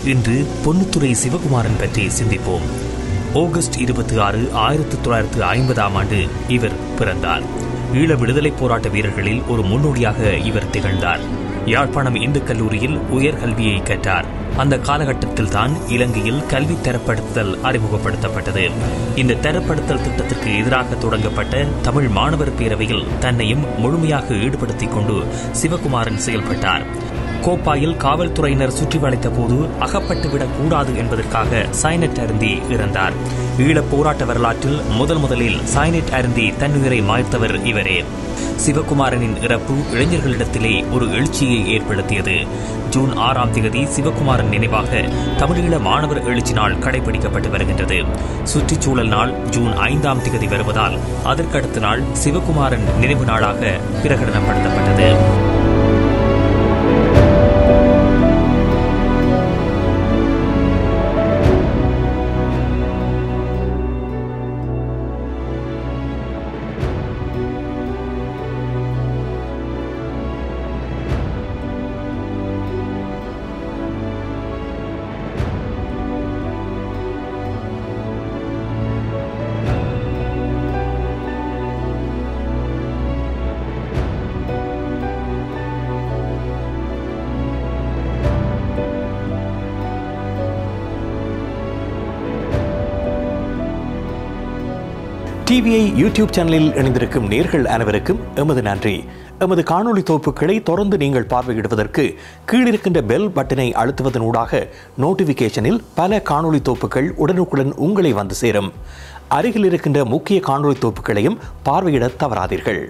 இன்று பொன்னுத்துறை சிவகுமாரன் பற்றி சிந்திப்போம் ஆகஸ்ட் இருபத்தி ஆறு ஆயிரத்தி தொள்ளாயிரத்து ஐம்பதாம் ஆண்டு இவர் பிறந்தார் ஈழ விடுதலைப் போராட்ட வீரர்களில் ஒரு முன்னோடியாக இவர் திகழ்ந்தார் யாழ்ப்பாணம் இந்து கல்லூரியில் உயர்கல்வியை கற்றார் அந்த காலகட்டத்தில் தான் இலங்கையில் கல்வி தரப்படுத்தல் அறிமுகப்படுத்தப்பட்டது இந்த தரப்படுத்தல் திட்டத்திற்கு எதிராக தொடங்கப்பட்ட தமிழ் மாணவர் பேரவையில் தன்னையும் முழுமையாக ஈடுபடுத்திக் கொண்டு சிவகுமாரன் செயல்பட்டார் கோப்பாயில் காவல்துறையினர் சுற்றி வளைத்த போது அகப்பட்டுவிடக் கூடாது என்பதற்காக சைனட் அருந்தி இறந்தார் ஈழப் போராட்ட வரலாற்றில் முதல் முதலில் சைனட் அருந்தி தன்னுயிரை மாய்த்தவர் இவரே சிவகுமாரனின் இறப்பு இளைஞர்களிடத்திலே ஒரு எழுச்சியை ஏற்படுத்தியது ஜூன் ஆறாம் தேதி சிவகுமாரன் நினைவாக தமிழீழ மாணவர் எழுச்சி நாள் கடைபிடிக்கப்பட்டு வருகின்றது சுற்றுச்சூழல் நாள் ஜூன் ஐந்தாம் தேதி வருவதால் அதற்கடுத்த நாள் சிவகுமாரன் நினைவு நாளாக பிரகடனப்படுத்தப்பட்டது டிவிஐ யூடியூப் சேனலில் இணைந்திருக்கும் நேர்கள் அனைவருக்கும் எமது நன்றி எமது காணொளி தொகுப்புகளை தொடர்ந்து நீங்கள் பார்வையிடுவதற்கு கீழிருக்கின்ற பெல் பட்டனை அழுத்துவதனூடாக நோட்டிபிகேஷனில் பல காணொளி தொகுப்புகள் உடனுக்குடன் உங்களை வந்து சேரும் அருகில் இருக்கின்ற முக்கிய காணொளி தொகுப்புகளையும் பார்வையிட தவறாதீர்கள்